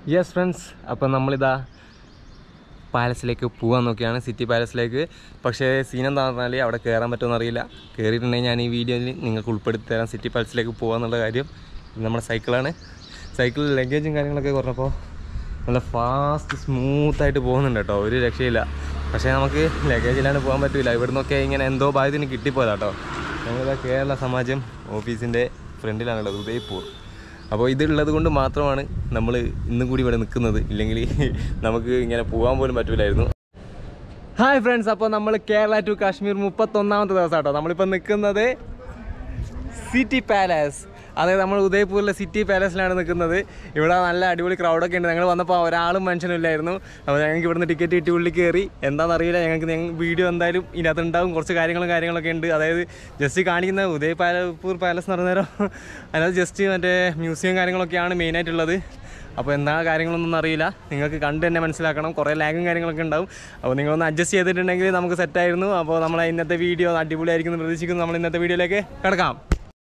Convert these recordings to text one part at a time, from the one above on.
Yes friends അപ്പം നമ്മളിതാ പാലസിലേക്ക് പോകാൻ നോക്കിയാണ് സിറ്റി പാലസിലേക്ക് പക്ഷേ സീൻ എന്താണെന്ന് പറഞ്ഞാൽ അവിടെ കയറാൻ പറ്റുമെന്ന് അറിയില്ല കയറിയിട്ടുണ്ടെങ്കിൽ ഞാൻ ഈ വീഡിയോയിൽ നിങ്ങൾക്ക് ഉൾപ്പെടുത്തി തരാം സിറ്റി പാലസിലേക്ക് പോകാന്നുള്ള കാര്യം ഇത് നമ്മുടെ സൈക്കിളാണ് സൈക്കിളിൽ ലഗേജും കാര്യങ്ങളൊക്കെ കുറഞ്ഞപ്പോൾ നല്ല ഫാസ്റ്റ് സ്മൂത്തായിട്ട് പോകുന്നുണ്ട് കേട്ടോ ഒരു രക്ഷയില്ല പക്ഷേ നമുക്ക് ലഗേജിലാണ് പോകാൻ പറ്റില്ല ഇവിടുന്നൊക്കെ ഇങ്ങനെ എന്തോ ഭാഗ്യത്തിന് കിട്ടിപ്പോയതാ കേട്ടോ ഞങ്ങളിതാ കേരള സമാജം ഓഫീസിൻ്റെ ഫ്രണ്ടിലാണുള്ളത് ഉദയ്പൂർ അപ്പോൾ ഇതുള്ളത് കൊണ്ട് മാത്രമാണ് നമ്മൾ ഇന്നും കൂടി ഇവിടെ നിൽക്കുന്നത് ഇല്ലെങ്കിൽ നമുക്ക് ഇങ്ങനെ പോകാൻ പോലും പറ്റൂലായിരുന്നു ഹായ് ഫ്രണ്ട്സ് അപ്പോൾ നമ്മൾ കേരള ടു കാശ്മീർ മുപ്പത്തൊന്നാമത്തെ ദിവസം കേട്ടോ നമ്മളിപ്പോൾ നിൽക്കുന്നത് സിറ്റി പാലസ് അതായത് നമ്മൾ ഉദയ്പൂരിലെ സിറ്റി പാലസിലാണ് നിൽക്കുന്നത് ഇവിടെ നല്ല അടിപൊളി ക്രൗഡൊക്കെ ഉണ്ട് ഞങ്ങൾ വന്നപ്പോൾ ഒരാളും മനുഷ്യനും ഇല്ലായിരുന്നു അപ്പോൾ ഞങ്ങൾക്ക് ഇവിടുന്ന് ടിക്കറ്റ് കിട്ടി ഉള്ളിൽ കയറി എന്താണെന്ന് അറിയില്ല ഞങ്ങൾക്ക് ഞങ്ങൾ വീഡിയോ എന്തായാലും ഇതിനകത്ത് ഉണ്ടാവും കുറച്ച് കാര്യങ്ങളും കാര്യങ്ങളൊക്കെ ഉണ്ട് അതായത് ജസ്റ്റ് കാണിക്കുന്ന ഉദയ് പാലപ്പൂർ പാലസ് എന്ന് പറഞ്ഞേരം അതിനകത്ത് ജസ്റ്റ് മറ്റേ മ്യൂസിയം കാര്യങ്ങളൊക്കെയാണ് മെയിനായിട്ടുള്ളത് അപ്പോൾ എന്താ കാര്യങ്ങളൊന്നും അറിയില്ല നിങ്ങൾക്ക് കണ്ട് തന്നെ മനസ്സിലാക്കണം കുറേ ലാഗും കാര്യങ്ങളൊക്കെ ഉണ്ടാവും അപ്പോൾ നിങ്ങളൊന്ന് അഡ്ജസ്റ്റ് ചെയ്തിട്ടുണ്ടെങ്കിൽ നമുക്ക് സെറ്റായിരുന്നു അപ്പോൾ നമ്മൾ ഇന്നത്തെ വീഡിയോ അടിപൊളിയായിരിക്കും എന്ന് പ്രതീക്ഷിക്കുന്നു നമ്മൾ ഇന്നത്തെ വീഡിയോയിലേക്ക് കിടക്കാം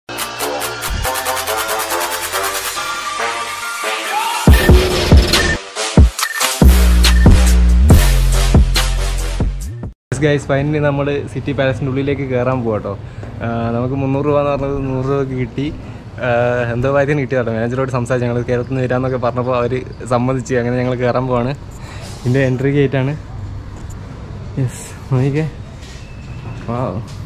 ഗൈസ് ഫൈനലി നമ്മൾ സിറ്റി പാലസിൻ്റെ ഉള്ളിലേക്ക് കയറാൻ പോകാം കേട്ടോ നമുക്ക് മുന്നൂറ് രൂപ എന്ന് പറഞ്ഞത് നൂറ് രൂപ കിട്ടി ആഹ് എന്തോ കാര്യത്തിന് കിട്ടി കേട്ടോ മാനേജറോട് സംസാരിച്ചു ഞങ്ങൾ കേരളത്തിൽ നിന്ന് വരാമെന്നൊക്കെ പറഞ്ഞപ്പോൾ അവർ സമ്മതിച്ചു അങ്ങനെ ഞങ്ങൾ കയറാൻ പോവാണ് ഇതിൻ്റെ എൻട്രി ഗേറ്റ് ആണ് യെസ് നോക്കിക്കേ വാ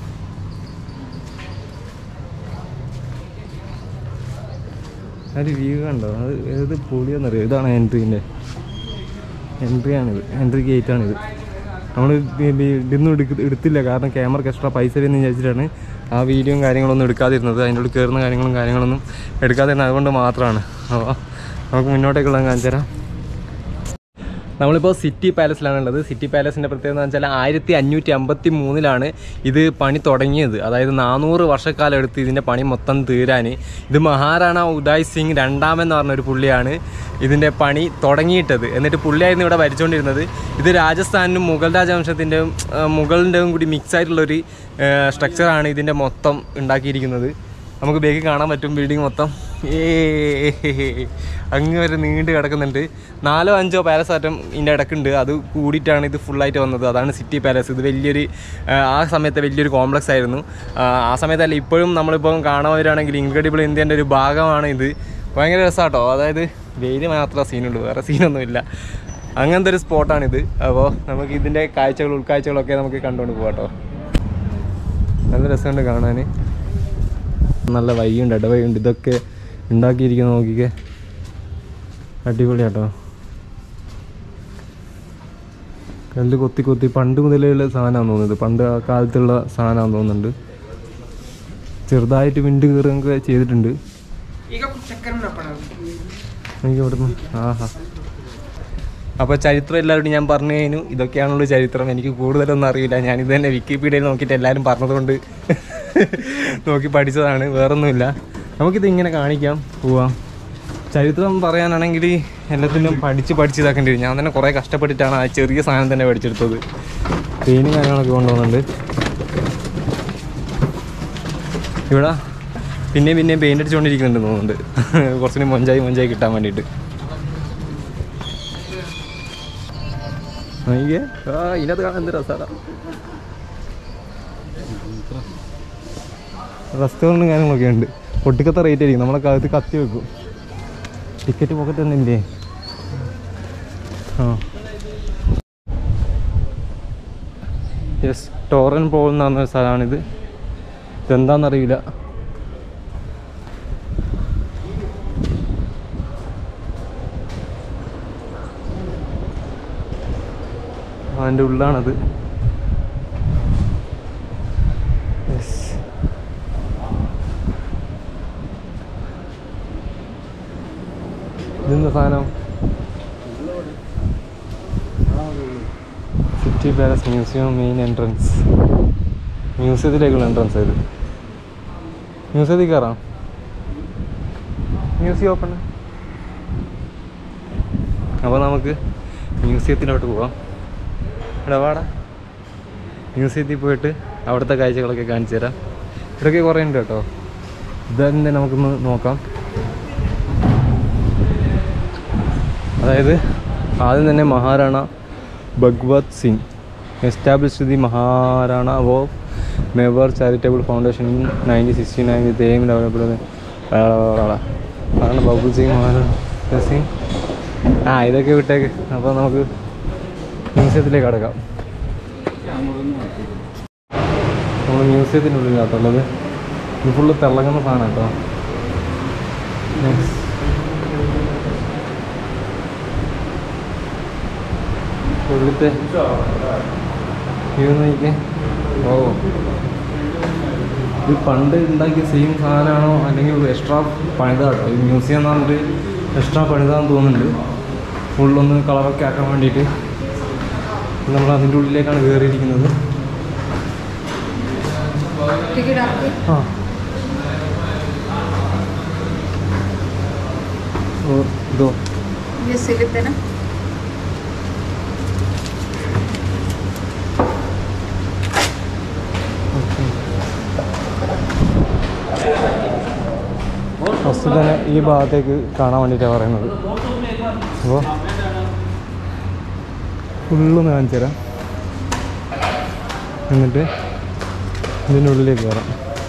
ഒരു വ്യൂ കണ്ടോ അത് ഏത് പൊളിയെന്നറിയോ ഇതാണ് എൻട്രീൻ്റെ എൻട്രി ആണിത് എൻട്രി ഗേറ്റ് ആണിത് നമ്മൾ ഇതൊന്നും എടുക്ക എടുത്തില്ല കാരണം ക്യാമറക്ക് എക്സ്ട്രാ പൈസ വരുന്ന വിചാരിച്ചിട്ടാണ് ആ വീഡിയോയും കാര്യങ്ങളൊന്നും എടുക്കാതിരുന്നത് അതിൻ്റെ ഉള്ളിൽ കയറുന്ന കാര്യങ്ങളും കാര്യങ്ങളൊന്നും എടുക്കാതിരുന്നത് അതുകൊണ്ട് മാത്രമാണ് അപ്പോൾ നമുക്ക് മുന്നോട്ടേക്കുള്ള കാണിച്ചു തരാം നമ്മളിപ്പോൾ സിറ്റി പാലസിലാണ് ഉള്ളത് സിറ്റി പാലസിൻ്റെ പ്രത്യേകത എന്ന് വെച്ചാൽ ആയിരത്തി അഞ്ഞൂറ്റി അമ്പത്തി മൂന്നിലാണ് ഇത് പണി തുടങ്ങിയത് അതായത് നാനൂറ് വർഷക്കാലം എടുത്ത് ഇതിൻ്റെ പണി മൊത്തം തീരാൻ ഇത് മഹാറാണ ഉദയ് സിംഗ് രണ്ടാമെന്ന് പറഞ്ഞൊരു പുള്ളിയാണ് ഇതിൻ്റെ പണി തുടങ്ങിയിട്ടത് എന്നിട്ട് പുള്ളിയായിരുന്നു ഇവിടെ ഭരിച്ചുകൊണ്ടിരുന്നത് ഇത് രാജസ്ഥാനും മുഗൾ രാജവംശത്തിൻ്റെയും മുഗളിൻ്റെയും കൂടി മിക്സ് ആയിട്ടുള്ളൊരു സ്ട്രക്ചറാണ് ഇതിൻ്റെ മൊത്തം ഉണ്ടാക്കിയിരിക്കുന്നത് നമുക്ക് ബേക്ക് കാണാൻ പറ്റും ബിൽഡിംഗ് മൊത്തം ഏ അങ്ങ് വരെ നീണ്ട് കിടക്കുന്നുണ്ട് നാലോ അഞ്ചോ പാലസ് ആറ്റം ഇതിൻ്റെ ഇടക്കുണ്ട് അത് കൂടിയിട്ടാണ് ഇത് ഫുള്ളായിട്ട് വന്നത് അതാണ് സിറ്റി പാലസ് ഇത് വലിയൊരു ആ, ആ സമയത്തെ വലിയൊരു കോംപ്ലക്സ് ആയിരുന്നു ആ, ആ സമയത്തല്ല ഇപ്പോഴും നമ്മളിപ്പം കാണാൻ വരികയാണെങ്കിൽ ഇൻക്രെഡിബിൾ ഇന്ത്യൻ്റെ ഒരു ഭാഗമാണ് ഇത് ഭയങ്കര രസമാട്ടോ അതായത് വെയിൽ മാത്രമേ സീനുള്ളൂ വേറെ സീനൊന്നുമില്ല അങ്ങനത്തെ ഒരു സ്പോട്ടാണിത് അപ്പോൾ നമുക്ക് ഇതിൻ്റെ കാഴ്ചകൾ ഉൾക്കാഴ്ചകളൊക്കെ നമുക്ക് കണ്ടുകൊണ്ട് പോകാം കേട്ടോ നല്ല രസമുണ്ട് കാണാൻ നല്ല വഴിയുണ്ട് ഇടവഴിയുണ്ട് ഇതൊക്കെ ഉണ്ടാക്കിയിരിക്കുന്ന നോക്കിക്കേ അടിപൊളിയാട്ടോ കല്ല് കൊത്തി കൊത്തി പണ്ട് മുതലുള്ള സാധനമാണെന്ന് തോന്നുന്നത് പണ്ട് ആ കാലത്തുള്ള സാധനമാണെന്ന് തോന്നുന്നുണ്ട് ചെറുതായിട്ട് വിണ്ട് കയറുകയൊക്കെ ചെയ്തിട്ടുണ്ട് എനിക്ക് ഇവിടുന്ന് ആഹാ അപ്പോൾ ചരിത്രം എല്ലാവരോടും ഞാൻ പറഞ്ഞു കഴിഞ്ഞു ഇതൊക്കെയാണുള്ള ചരിത്രം എനിക്ക് കൂടുതലൊന്നും അറിയില്ല ഞാനിത് തന്നെ വിക്കിപീഡിയയിൽ നോക്കിയിട്ട് എല്ലാവരും പറഞ്ഞതുകൊണ്ട് നോക്കി പഠിച്ചതാണ് വേറൊന്നുമില്ല നമുക്കിത് ഇങ്ങനെ കാണിക്കാം പോവാം ചരിത്രം പറയാനാണെങ്കിൽ എല്ലാത്തിനും പഠിച്ച് പഠിച്ച് ഇതാക്കേണ്ടി വരും ഞാൻ തന്നെ കുറേ കഷ്ടപ്പെട്ടിട്ടാണ് ആ ചെറിയ സാധനം തന്നെ പഠിച്ചെടുത്തത് പെയിനും കാര്യങ്ങളൊക്കെ കൊണ്ടുപോകുന്നുണ്ട് ഇവിടെ പിന്നെയും പിന്നെയും പെയിൻ്റ് അടിച്ചുകൊണ്ടിരിക്കുന്നുണ്ട് തോന്നുന്നുണ്ട് കുറച്ചുകൂടി മൊഞ്ചായി മൊഞ്ചായി കിട്ടാൻ വേണ്ടിയിട്ട് അയ്യേ ആ ഇതിനകത്ത് കാണാൻ എന്ത് രസാടാ റെസ്റ്റോറൻറ്റും കാര്യങ്ങളൊക്കെ ഉണ്ട് ഒട്ടിക്കത്തെ റേറ്റ് ആയിരിക്കും നമ്മളെ കഴുത്ത് കത്തി വെക്കും ടിക്കറ്റ് പോക്കറ്റ് തന്നെ ഇല്ലേ ആ യെസ് ടോറൻ പോൾ എന്ന് പറഞ്ഞ സ്ഥലമാണിത് ഇതെന്താണെന്നറിയില്ല അതിൻ്റെ ഉള്ളാണത് യെസ് ഇതെന്താ സാധനം city palace museum main entrance മ്യൂസിയത്തിലേക്കുള്ള എൻട്രൻസ് ഇത് മ്യൂസിയത്തിൽ കയറാം മ്യൂസിയം ഓപ്പൺ അപ്പോൾ നമുക്ക് മ്യൂസിയത്തിലോട്ട് പോവാം എടാ വാടാ മ്യൂസിയത്തിൽ പോയിട്ട് അവിടുത്തെ കാഴ്ചകളൊക്കെ കാണിച്ചു തരാം ഇവിടെയൊക്കെ കുറേ ഉണ്ട് കേട്ടോ ഇതന്നെ നമുക്കൊന്ന് നോക്കാം അതായത് ആദ്യം തന്നെ Maharana Bhagwat Singh established the Maharana of Mewar charitable foundation in nineteen sixty nine with aim developed Maharana Bhagwat Singh Maharana Singh ആ ഇതൊക്കെ വിട്ടേക്ക് അപ്പോൾ നമുക്ക് മ്യൂസിയത്തിലേക്ക് അടക്കാം നമ്മൾ മ്യൂസിയത്തിനുള്ളിലാട്ടുള്ളത് ഇത് ഫുള്ള് തിളങ്ങുന്ന സാധനം കേട്ടോ നെക്സ്റ്റ് ഉള്ളിത്തെ വ്യൂ നോക്കിക്കേ ഓ ഇത് പണ്ട് ഉണ്ടാക്കിയ സെയിം സാധനമാണോ അല്ലെങ്കിൽ എക്സ്ട്രാ പണിതാട്ടോ ഈ മ്യൂസിയം എന്ന് പറഞ്ഞിട്ട് എക്സ്ട്രാ പണിതാന്ന് തോന്നുന്നുണ്ട് ഫുള്ളൊന്ന് കളറൊക്കെ ആക്കാൻ വേണ്ടിയിട്ട് നമ്മൾ അതിൻ്റെ ഉള്ളിലേക്കാണ് കയറിയിരിക്കുന്നത് टिकट आपकी ആ ഓ ഇതോ ये स्लिप है ना ഫസ്റ്റ് തന്നെ ഈ ഭാഗത്തേക്ക് കാണാൻ വേണ്ടിയിട്ടാണ് പറയുന്നത് അപ്പോൾ ഫുള്ളൊന്ന് കാണിച്ചു തരാം എന്നിട്ട് ഇതിൻ്റെ ഉള്ളിലേക്ക് കയറാം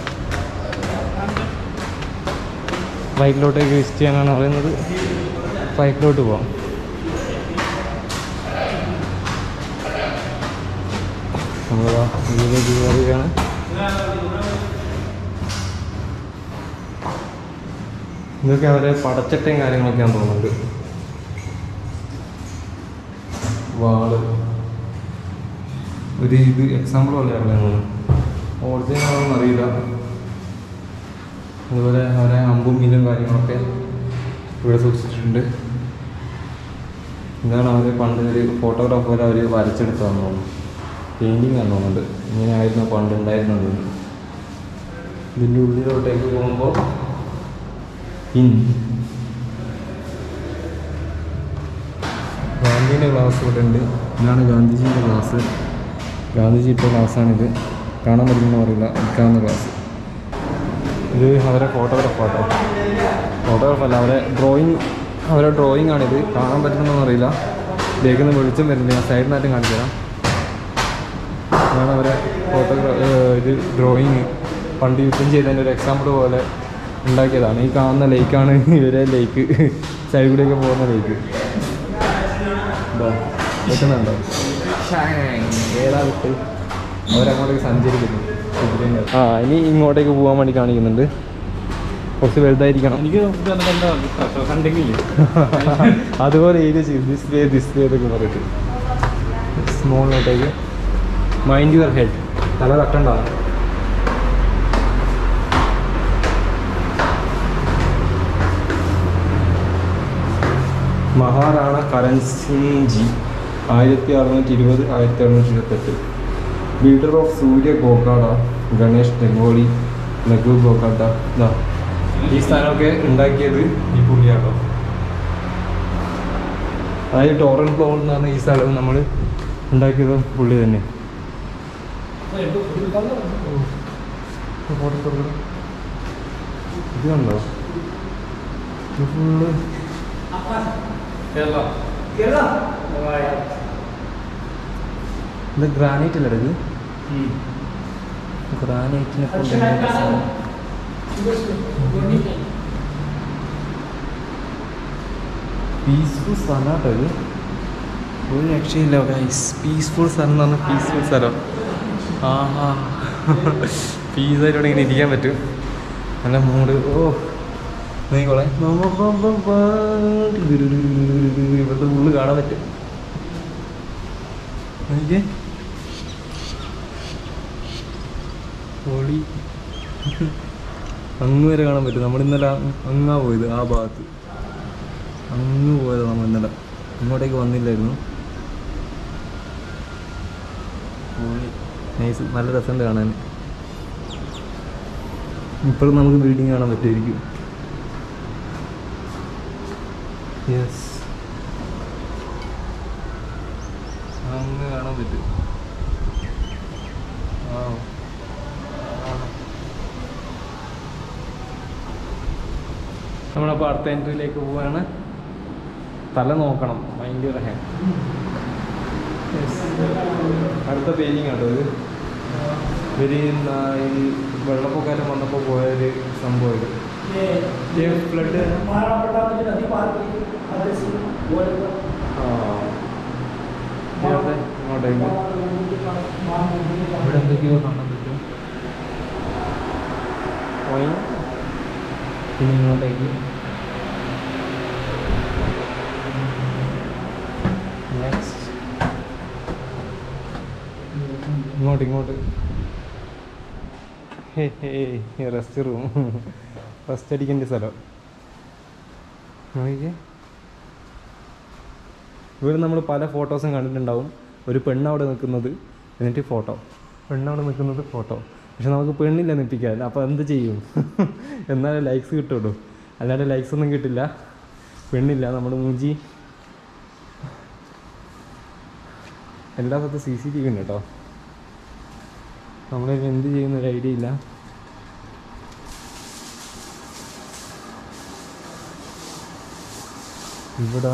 റൈറ്റിലോട്ടേക്ക് വിസിറ്റ് ചെയ്യാനാണ് പറയുന്നത് റൈറ്റിലോട്ട് പോവാം നമ്മളിതാ ഇതിലേക്ക് കയറുകയാണ് ഇതൊക്കെ അവരെ പടച്ചട്ടയും കാര്യങ്ങളൊക്കെയാന്ന് തോന്നുന്നുണ്ട് വാള് ഒരു ഇത് എക്സാമ്പിൾ പോലെയാണ് ഒറിജിനൽ ആണെന്ന് അറിയില്ല അതുപോലെ അവരെ അമ്പും മീനും കാര്യങ്ങളൊക്കെ ഇവിടെ സൂക്ഷിച്ചിട്ടുണ്ട് ഇതാണ് അവർ പണ്ട് ഒരു ഫോട്ടോഗ്രാഫർ അവർ വരച്ചെടുത്തതെന്ന് തോന്നുന്നു പെയിൻറ്റിങ് ആണെന്ന് തോന്നുന്നുണ്ട് ഇങ്ങനെയായിരുന്നു പണ്ട് ഉണ്ടായിരുന്നത് ഇതിൻ്റെ ഉള്ളിലോട്ടേക്ക് പോകുമ്പോൾ ഇൻ ഗാന്ധിൻ്റെ ക്ലാസ് ഇവിടെ ഉണ്ട് ഇതാണ് ഗാന്ധിജീൻ്റെ ക്ലാസ് ഗാന്ധിജി ഇപ്പോൾ ക്ലാസ്സാണിത് കാണാൻ പറ്റുമെന്ന് അറിയില്ല നിൽക്കാവുന്ന ക്ലാസ് ഇത് അവരെ ഫോട്ടോഗ്രാഫ് ആട്ടോ ഫോട്ടോഗ്രാഫ് അല്ല അവരെ ഡ്രോയിങ് അവരെ ഡ്രോയിങ് ആണിത് കാണാൻ പറ്റുമെന്നൊന്നും അറിയില്ല ഇതിലേക്കൊന്ന് വെളിച്ചം വരുന്നില്ല ഞാൻ സൈഡിനായിട്ടും കാണിച്ചു തരാം ഇതാണ് അവരെ ഫോട്ടോഗ്രാ ഇത് ഡ്രോയിങ് പണ്ട് യുദ്ധം ചെയ്തതിൻ്റെ ഒരു എക്സാമ്പിൾ പോലെ ഉണ്ടാക്കിയതാണ് ഈ കാണുന്ന ലേക്കാണ് ഇവരെ ലേക്ക് സൈഡിൽ കൂടെയൊക്കെ പോകുന്ന ലേക്ക് എന്താ വെക്കുന്നുണ്ടോ ഏതാ വിട്ട് അവരങ്ങോട്ടേക്ക് സഞ്ചരിക്കുന്നു കുതിരേൻ്റെ. ആ ഇനി ഇങ്ങോട്ടേക്ക് പോകാൻ വേണ്ടി കാണിക്കുന്നുണ്ട് കുറച്ച് വലുതായിരിക്കണം എനിക്ക് കണ്ടെങ്കിൽ അതുപോലെ ഏരിയ ചെയ്യും ഡിസ്പ്ലേ ഡിസ്പ്ലേ എന്നൊക്കെ പറഞ്ഞിട്ട് സ്മോളിലോട്ടേക്ക് മൈൻഡ് യുവർ ഹെഡ് തല തട്ടണ്ടാണ് മഹാറാണ കരൺ സിംഗ് ജി ആയിരത്തി അറുന്നൂറ്റി ഇരുപത് ആയിരത്തി അറുന്നൂറ്റി ഇരുപത്തെട്ട് ബിൽഡർ ഓഫ് സൂര്യ ഗോകാഡ ഗണേഷ് ടെങ്കോളി ലഘു ഗോകാഡ ഇതാ ഈ സ്ഥലമൊക്കെ ഉണ്ടാക്കിയത് ഈ പുള്ളിയാണോ അതായത് ടോറൻ ഫ്ലോർ എന്ന് പറഞ്ഞ ഈ സ്ഥലം നമ്മൾ ഉണ്ടാക്കിയത് പുള്ളി തന്നെ ഫോട്ടോ തുറക്കണം. ഇത് കണ്ടോ ഇത് ഫുള്ള് ഇത് ഗ്രാനൈറ്റ് അല്ലേ ഇത് ഗ്രാനൈറ്റിനെ കൊണ്ട് ഉണ്ടാക്കിയ സാധനം. പീസ്ഫുൾ സ്ഥലമാട്ടോ ഇത് ഒരു രക്ഷയില്ല ഗൈസ് പീസ്ഫുൾ സ്ഥലം എന്ന് പറഞ്ഞാൽ പീസ്ഫുൾ സ്ഥലം ആഹാ പീസായിട്ട് ഇവിടെ ഇങ്ങനെ ഇരിക്കാൻ പറ്റും നല്ല മൂഡ് ഓ നീക്കോളെ ഇവിടുത്തെ ഉള്ളു കാണാൻ പറ്റും എനിക്ക് പൊളി അങ്ങ് വരെ കാണാൻ പറ്റും നമ്മൾ ഇന്നലെ അങ്ങാ പോയത് ആ ഭാഗത്ത് അങ്ങ് പോയത് നമ്മൾ ഇന്നലെ ഇങ്ങോട്ടേക്ക് വന്നില്ലായിരുന്നു നൈസ് നല്ല രസമുണ്ട് കാണാൻ ഇപ്പോഴും നമുക്ക് ബിൽഡിങ് കാണാൻ പറ്റുമായിരിക്കും യെസ് അങ്ങ് കാണാൻ പറ്റും ആ നമ്മളപ്പോൾ അടുത്ത എൻട്രിയിലേക്ക് പോവുകയാണ് തല നോക്കണം ഭയങ്കര ഹാങ് അടുത്ത പെയിൻറ്റിങ് ആട്ടോ ഇത് ഇവര് നാ- ഈ വെള്ളപ്പൊക്കാറ്റം വന്നപ്പോൾ പോയൊരു സംഭവം ഇത് ഫ്ലഡ് ആ ഇവിടുത്തെ ഇങ്ങോട്ടേക്ക് ഇവിടെ എന്തൊക്കെയോ കാണാൻ പറ്റും പോയി പിന്നെ ഇങ്ങോട്ടേക്ക് നെക്സ്റ്റ് ഇങ്ങോട്ട് ഇങ്ങോട്ട് ഹേ ഹേ റെസ്റ്റ് റൂം റെസ്റ്റ് അടിക്കേണ്ട സ്ഥലം നോക്കിക്കേ ഇവിടെ നമ്മൾ പല ഫോട്ടോസും കണ്ടിട്ടുണ്ടാവും ഒരു പെണ്ണ് അവിടെ നിൽക്കുന്നത് എന്നിട്ട് ഫോട്ടോ പെണ്ണവിടെ നിൽക്കുന്നത് ഫോട്ടോ പക്ഷെ നമുക്ക് പെണ്ണില്ല നിൽപ്പിക്കാൻ അപ്പോൾ എന്ത് ചെയ്യും എന്നാലേ ലൈക്സ് കിട്ടുള്ളൂ അല്ലാതെ ലൈക്സ് ഒന്നും കിട്ടില്ല പെണ്ണില്ല നമ്മുടെ മൂഞ്ചി എല്ലാ സ്ഥലത്തും സി സി ടി വി ഉണ്ട് കേട്ടോ നമ്മളിനി എന്ത് ചെയ്യുന്ന ഒരു ഐഡിയ ഇല്ല ഇവിടെ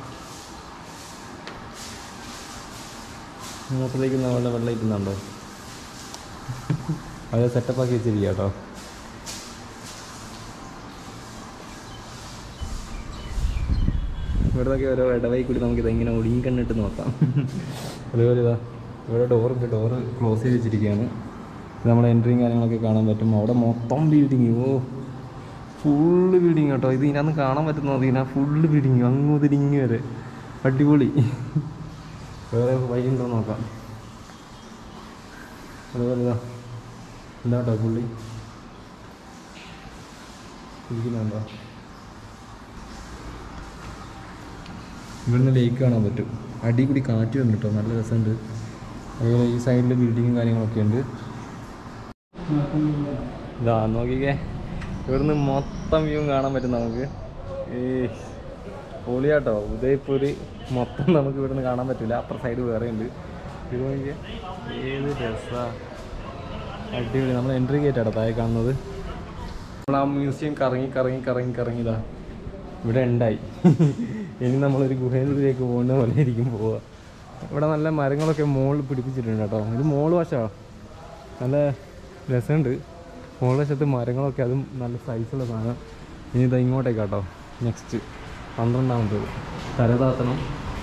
മൂത്രത്തേക്ക് നമ്മളുടെ വെള്ളം ഇട്ടുന്നുണ്ടോ അത് സെറ്റപ്പാക്കി വെച്ചിരിക്കുക കേട്ടോ ഇവിടുന്നൊക്കെ ഓരോ ഇടവഴി കൂടി നമുക്കിത് എങ്ങനെ ഒടുങ്ങിക്കണ്ണിട്ട് നോക്കാം അതുപോലെ ഇതാ ഇവിടെ ഡോറുണ്ട് ഡോറ് ക്ലോസ് ചെയ്ത് വെച്ചിരിക്കുകയാണ് ഇത് നമ്മുടെ എൻട്രിയും കാര്യങ്ങളൊക്കെ കാണാൻ പറ്റും അവിടെ മൊത്തം ബിൽഡിങ് ഓ ഫുള്ള് ബിൽഡിങ് കേട്ടോ ഇത് ഇതിനകത്ത് കാണാൻ പറ്റുന്നത് ഇതിനാ ഫുള്ള് ബിൽഡിങ് അങ്ങ് തിരിങ്ങി വരെ അടിപൊളി വേറെ വഴി ഉണ്ടോ എന്ന് നോക്കാം അതുപോലെ ഇതാ എന്താ കേട്ടോ പുള്ളി ഇരിക്കുന്നുണ്ടോ ഇവിടുന്ന് ലേക്ക് കാണാൻ പറ്റും അടി കൂടി കാറ്റ് വന്നു കേട്ടോ നല്ല രസമുണ്ട് അതുപോലെ ഈ സൈഡിൽ ബിൽഡിങ്ങും കാര്യങ്ങളൊക്കെ ഉണ്ട് ഇതാ നോക്കിക്കേ ഇവിടുന്ന് മൊത്തം വ്യൂ കാണാൻ പറ്റും നമുക്ക് ഈ പൊളിയാട്ടോ ഉദയ്പൂർ മൊത്തം നമുക്ക് ഇവിടുന്ന് കാണാൻ പറ്റില്ല അപ്പുറ സൈഡ് വേറെ ഉണ്ട് ഇത് നോക്കിയേ ഏത് രസാ അടിപൊളി നമ്മൾ എൻട്രി ഗേറ്റ് ആട്ടോ താഴെ കാണുന്നത് നമ്മൾ ആ മ്യൂസിയം കറങ്ങി കറങ്ങി കറങ്ങി കറങ്ങിയതാ ഇവിടെ ഉണ്ടായി ഇനി നമ്മളൊരു ഗുഹയിലേക്ക് പോകുന്ന പോലെ ആയിരിക്കും പോവുക ഇവിടെ നല്ല മരങ്ങളൊക്കെ മുകളിൽ പിടിപ്പിച്ചിട്ടുണ്ട് കേട്ടോ ഇത് മോള് വശമാ നല്ല രസമുണ്ട് മോൾ വശത്ത് മരങ്ങളൊക്കെ അതും നല്ല സൈസുള്ള സാധനം ഇനി ഇതാ ഇങ്ങോട്ടേക്കാട്ടോ നെക്സ്റ്റ് പന്ത്രണ്ടാമത്തത് തലതാത്തണം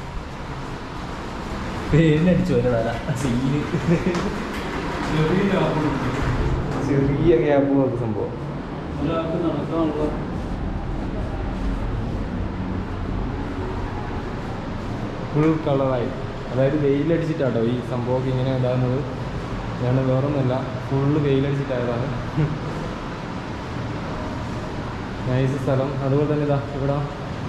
പേരിനടിച്ചു വരെ തല സീന് ചെറിയ ഗ്യാപ്പ് പോലത്തെ സംഭവം ഒരാൾക്ക് നടക്കാനുള്ള ഫുൾ കളറായി അതായത് വെയിലടിച്ചിട്ടാട്ടോ ഈ സംഭവമൊക്കെ ഇങ്ങനെ ഉണ്ടാകുന്നത് ഞാൻ വേറൊന്നുമല്ല ഫുള്ള് വെയിലടിച്ചിട്ടായതാണ് നൈസ് സ്ഥലം അതുപോലെ തന്നെ ഇതാ ഇവിടെ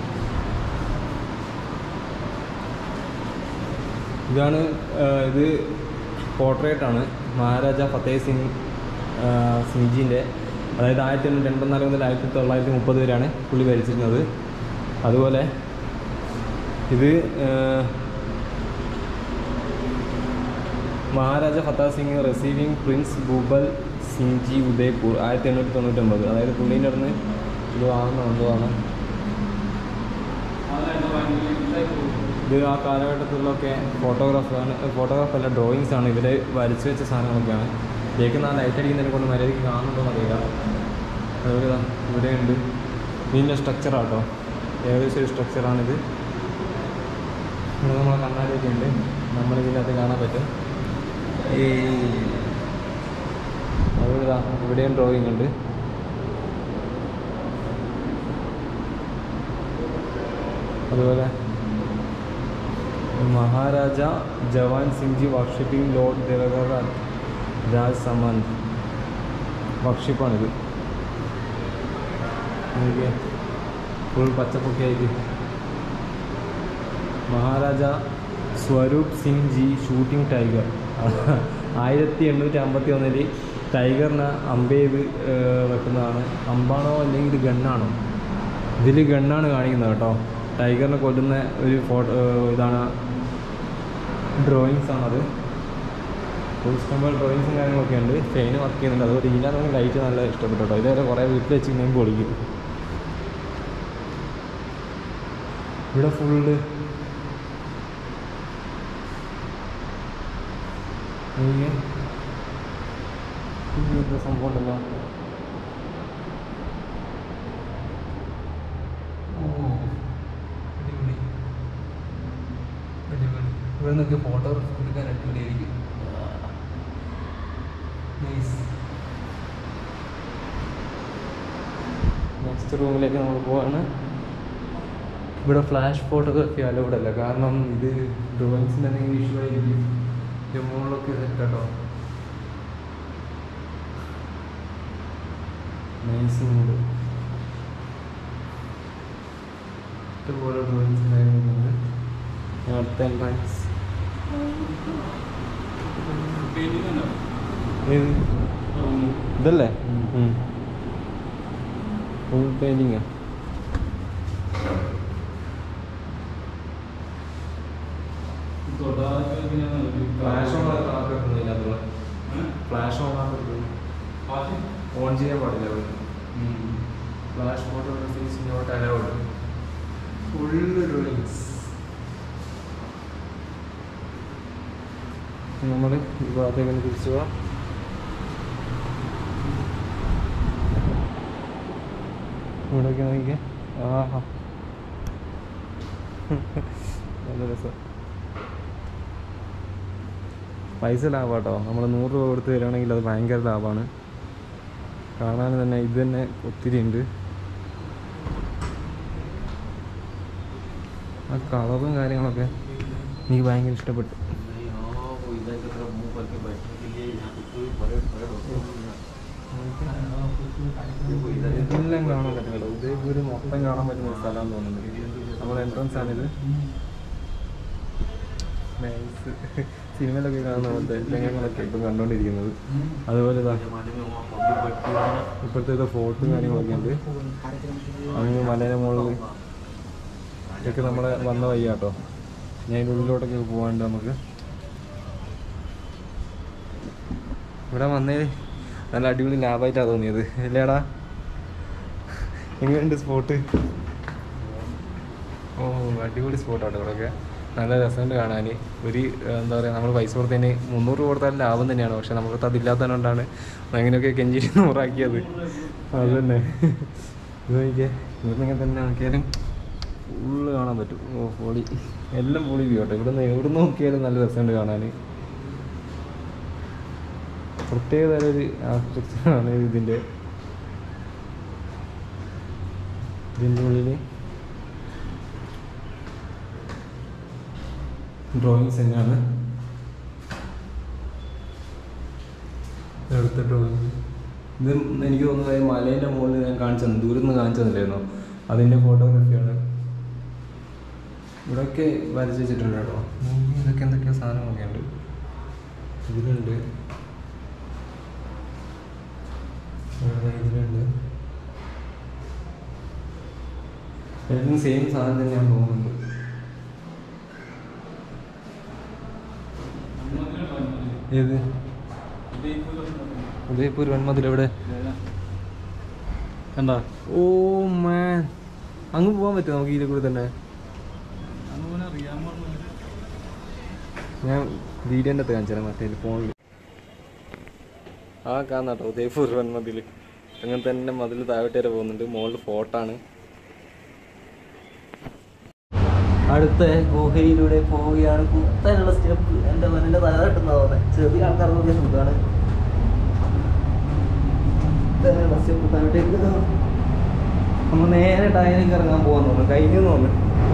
ഇതാണ് ആ, ഇത് പോർട്രേറ്റ് ആണ് മഹാരാജ ഫത്തേഹ് സിംഗ് ആ, സിംഗ്ജീൻ്റെ അതായത് ആയിരത്തി എണ്ണൂറ്റി എൺപത്തിനാല് മുതൽ ആയിരത്തി തൊള്ളായിരത്തി മുപ്പത് വരെയാണ് പുള്ളി ഭരിച്ചിരുന്നത് അതുപോലെ ഇത് ആ, മഹാരാജ ഫത്താഹ് സിംഗ് റിസീവിങ് പ്രിൻസ് ഭൂപൽ സിംഗ്ജി ഉദയ്പൂർ ആയിരത്തി എണ്ണൂറ്റി തൊണ്ണൂറ്റൊമ്പത് അതായത് പുള്ളീൻ്റെ അടുത്ത് ഇത് വാങ്ങുന്ന എന്തോആണ് ഇത് ആ കാലഘട്ടത്തിലൊക്കെ ഫോട്ടോഗ്രാഫാണ് ഫോട്ടോഗ്രാഫ് അല്ല ഡ്രോയിങ്സ് ആണ് ഇവരെ വരച്ചു വെച്ച സാധനങ്ങളൊക്കെയാണ് കേൾക്കുന്ന ആ ലൈറ്റ് അടിക്കുന്നതിനെ കൊണ്ട് മര്യാദയ്ക്ക് കാണുന്നുണ്ടോ അറിയില്ല അതുപോലെ ഇതാ ഇവിടെയുണ്ട് ഇതിൻ്റെ സ്ട്രക്ചറാട്ടോ ഏകദേശം ഒരു സ്ട്രക്ചറാണിത് ഇവിടെ നമ്മളെ കണ്ണാടിയൊക്കെ ഉണ്ട് നമ്മളിതിനകത്ത് കാണാൻ പറ്റും ഈ അതുപോലെ ഇതാ ഇവിടെയും ഡ്രോയിങ് ഉണ്ട് അതുപോലെ മഹാരാജ ജവാൻ സിംഗ്ജി വർഷിപ്പിംഗ് ലോർഡ് ദേവഗർ രാജ് സമന്ത് വർഷിപ്പാണിത് ഫുൾ പച്ചപ്പൊക്കെ ആയിട്ട് മഹാരാജ സ്വരൂപ് സിംഗ് ജി ഷൂട്ടിംഗ് ടൈഗർ ആയിരത്തി എണ്ണൂറ്റി അമ്പത്തി ഒന്നിൽ ടൈഗറിനെ അമ്പെയ്ത് വെക്കുന്നതാണ് അമ്പാണോ അല്ലെങ്കിൽ ഇത് ഗണ്ണാണോ ഇതിൽ ഗണ്ണാണ് കാണിക്കുന്നത് കേട്ടോ ടൈഗറിനെ കൊല്ലുന്ന ഒരു ഫോട്ടോ ഇതാണ് ഡ്രോയിങ്സ് ആണത് ഫുൾ ഇഷ്ടംപോലെ ഡ്രോയിങ്സും കാര്യങ്ങളൊക്കെ ഉണ്ട് ചെയിൻ വർക്ക് ചെയ്യുന്നുണ്ട് അതുപോലെ ഇതിനകത്ത് ലൈറ്റ് നല്ല ഇഷ്ടപ്പെട്ടു കേട്ടോ ഇതേപോലെ കുറേ വീട്ടിൽ വെച്ച് കഴിഞ്ഞാൽ പൊളിക്കും ഇവിടെ ഫുള്ള് ഇങ്ങനത്തെ സംഭവം ഉണ്ടല്ലോ ഓ, അടിപൊളി. അടിപൊളി. ഇവിടെ നിന്നൊക്കെ ഫോട്ടോ എടുക്കാൻ അടിപൊളിയായിരിക്കും നെക്സ്റ്റ് റൂമിലേക്ക് നമ്മൾ പോവാണ് ഇവിടെ ഫ്ലാഷ് ഫോട്ടോഗ്രാഫി അലൗഡ് അല്ല കാരണം ഇത് ഡ്രോയിങ്സിൻ്റെ എന്തെങ്കിലും ഇഷ്യൂ ആയിരിക്കും ഇതിൻ്റെ മുകളിലൊക്കെ സെറ്റ് കേട്ടോ നൈസ് മൂഡ് ഇഷ്ടംപോലെ ഡ്രോയിങ്സ് കാര്യങ്ങളൊക്കെ അടുത്ത എൻട്രൻസ് ഏത് ഇതല്ലേ ഫുൾ പെയിൻറ്റിങ്ങാ ഫ്ലാഷ് ഓൺ ആക്കുന്നില്ല അതുള്ള ഫ്ലാഷ് ഓൺ ആക്കുന്നത് ഓൺ ചെയ്യാൻ പാടില്ല flash photography is not allowed full drawings നമ്മൾ ഈ ഭാഗത്തേക്ക് ഒന്ന് തിരിച്ചു പോവാം ഇവിടെയൊക്കെ നോക്കിക്കേ ആഹാ നല്ല രസം പൈസ ലാഭം കേട്ടോ നമ്മൾ നൂറ് രൂപ കൊടുത്ത് തരുവാണെങ്കിൽ അത് ഭയങ്കര ലാഭമാണ് കാണാൻ തന്നെ ഇത് തന്നെ ഒത്തിരി ഉണ്ട് ആ കളറും കാര്യങ്ങളൊക്കെ എനിക്ക് ഭയങ്കര ഇഷ്ടപ്പെട്ടു ഇതെല്ലാം കാണാൻ പറ്റുന്നുണ്ടോ ഉദയപൂര് മൊത്തം കാണാൻ പറ്റുന്ന ഒരു സ്ഥലം തോന്നുന്നുണ്ട് നമ്മുടെ എൻട്രൻസ് ആണിത് നൈസ് സിനിമയിലൊക്കെ കാണുന്ന പോലത്തെ രംഗങ്ങളൊക്കെ ഇപ്പം കണ്ടുകൊണ്ടിരിക്കുന്നത് അതുപോലെ ഇതാ ഇപ്പോഴത്തെ ഫോർട്ടും കാര്യങ്ങളൊക്കെ ഉണ്ട് അങ്ങ് മലേനെ മുകളിൽ ഇതൊക്കെ നമ്മളെ വന്ന വയ്യാട്ടോ ഞാൻ ഇതിൻ്റെ ഉള്ളിലോട്ടൊക്കെ പോകാണ്ട് നമുക്ക് ഇവിടെ വന്നേ നല്ല അടിപൊളി ലാഭമായിട്ടാണ് തോന്നിയത് അല്ലേടാ എങ്ങനെയുണ്ട് സ്പോട്ട് ഓ അടിപൊളി സ്പോട്ടാട്ടോ ഇവിടെയൊക്കെ നല്ല രസമുണ്ട് കാണാൻ ഒരു എന്താ പറയുക നമ്മൾ പൈസ കൊടുത്തതിന് മുന്നൂറ് രൂപ കൊടുത്താൽ ലാഭം തന്നെയാണ് പക്ഷെ നമുക്ക് അതില്ലാത്തതുകൊണ്ടാണ് അങ്ങനെയൊക്കെ കെഞ്ചിരി നൂറാക്കിയത് അത് തന്നെ ഇത് നോക്കിയേ ഇവിടുന്ന് ഇങ്ങനെ തന്നെ നോക്കിയാലും ഫുള്ള് കാണാൻ പറ്റും ഓ പൊളി എല്ലാം പൊളി വ്യൂ കേട്ടോ ഇവിടുന്ന് എവിടെ നോക്കിയാലും നല്ല രസമുണ്ട് കാണാൻ പ്രത്യേക തരം ഒരു ആർക്കിടെക്ചറാണ് ഇതിൻ്റെ ഇതിൻ്റെ ഉള്ളിൽ ഡ്രോയിങ്സ് തന്നെയാണ് അടുത്ത ഡ്രോയിങ് ഇത് എനിക്ക് തോന്നുന്നത് മലേൻ്റെ മുകളിൽ ഞാൻ കാണിച്ചത് ദൂരത്ത് നിന്ന് കാണിച്ചു തന്നില്ലായിരുന്നോ അതിൻ്റെ ഫോട്ടോഗ്രാഫിയാണ് ഇവിടെയൊക്കെ വരച്ച് വെച്ചിട്ടുണ്ട് കേട്ടോ ഉം, ഇതൊക്കെ എന്തൊക്കെയോ സാധനങ്ങളൊക്കെ ഉണ്ട് ഇതിലുണ്ട് ഇവിടെ ഇതിലുണ്ട് എല്ലാം സെയിം സാധനം തന്നെയാണ് തോന്നുന്നുണ്ട് ഏത് ഉദയപൂർ വൺമതിൽ എവിടെ കണ്ടാ ഓ മാൻ അങ്ങ് പോകാൻ പറ്റുമോ നമുക്ക് ഇതിൽ കൂടെ തന്നെ അങ്ങനെ അറിയാമോ ഞാൻ വീഡിയോൻ്റെ അകത്ത് കാണിച്ചു തരാം മറ്റേ ഫോണിൽ ആ കാണാട്ടോ ഉദയപൂർ വൺമതിൽ അങ്ങനെ തന്നെ മതിൽ താഴോട്ട് വരെ പോകുന്നുണ്ട് മുകളിൽ ഫോർട്ടാണ് അടുത്ത ഗുഹയിലൂടെ പോവുകയാണ് കുത്തനുള്ള സ്റ്റെപ്പ് എൻ്റെ മനസ്സിൻ്റെ തല തട്ടുന്ന പോലെ ചെറിയ ആൾക്കാർക്ക് സുഖമാണ് കുത്തനെയുള്ള സ്റ്റെപ്പ് താഴോട്ടേക്ക് നമ്മൾ നേരെ ടയറിലേക്ക് ഇറങ്ങാൻ പോകാൻ തോന്നുന്നു കഴിഞ്ഞു തോന്നുന്നു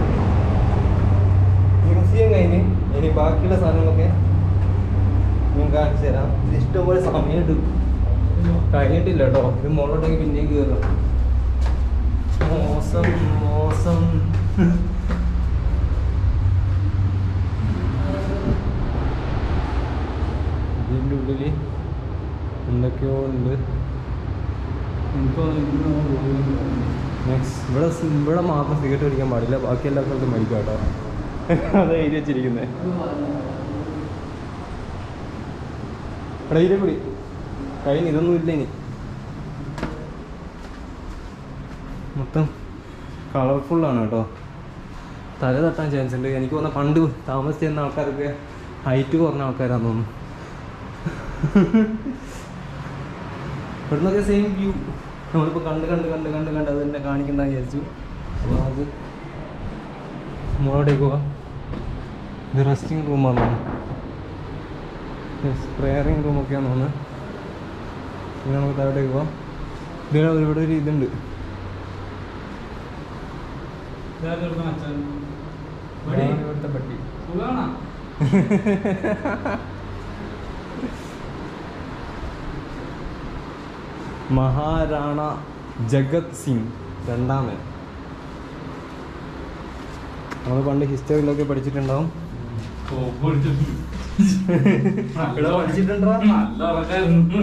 മ്യൂസിയം കഴിഞ്ഞ് ഇനി ബാക്കിയുള്ള സാധനങ്ങളൊക്കെ ഞാൻ കാണിച്ചു തരാം ഇത് ഇഷ്ടംപോലെ സമയമുണ്ട് കഴിഞ്ഞിട്ടില്ല കേട്ടോ ഇത് മുകളിലോട്ടേക്ക് പിന്നെയും കയറും മോശം മോശം ഇതിൻ്റെ ഉള്ളിൽ എന്തൊക്കെയോ ഉണ്ട് നെക്സ്റ്റ് ഇവിടെ സ് ഇവിടെ മാത്രം സിഗരറ്റ് അടിക്കാൻ പാടില്ല ബാക്കി എല്ലാ സ്ഥലത്തും മരിക്കാം കേട്ടോ അത് എഴുതി വെച്ചിരിക്കുന്നത് എടാ ഇതിലെ കൂടി കഴിഞ്ഞ് ഇതൊന്നും ഇല്ല ഇനി മൊത്തം കളർഫുള്ളാണ് കേട്ടോ തല തട്ടാൻ ചാൻസ് ഉണ്ട് എനിക്ക് തോന്നുന്ന പണ്ട് താമസിച്ചിരുന്ന ആൾക്കാരൊക്കെ ഹൈറ്റ് കുറഞ്ഞ ആൾക്കാരാന്ന് തോന്നുന്നു ഇവിടുന്നൊക്കെ സെയിം വ്യൂ നമ്മളിപ്പോൾ കണ്ട് കണ്ട് കണ്ട് കണ്ട് കണ്ട് അത് തന്നെ കാണിക്കണ്ട വിചാരിച്ചു അപ്പോൾ നമുക്ക് നമ്മളവിടേക്ക് പോവാം ഇത് റെസ്റ്റിംഗ് റൂമാണ് പ്രയറിങ് റൂമൊക്കെയാണെന്ന് തോന്നുന്നത് ഇനി നമുക്ക് താഴോട്ടേക്ക് പോവാം ഇതിന് ഇവിടെ ഒരു ഇതുണ്ട് അച്ഛൻ ഇതാണ് ഇവിടുത്തെ പട്ടി സുഖാണോ മഹാരാണ ജഗത് സിംഗ് രണ്ടാമൻ നമ്മൾ പണ്ട് ഹിസ്റ്ററിയിലൊക്കെ പഠിച്ചിട്ടുണ്ടാവും ഇവിടെ പഠിച്ചിട്ടുണ്ടോ നല്ല ഉറക്കായിരുന്നു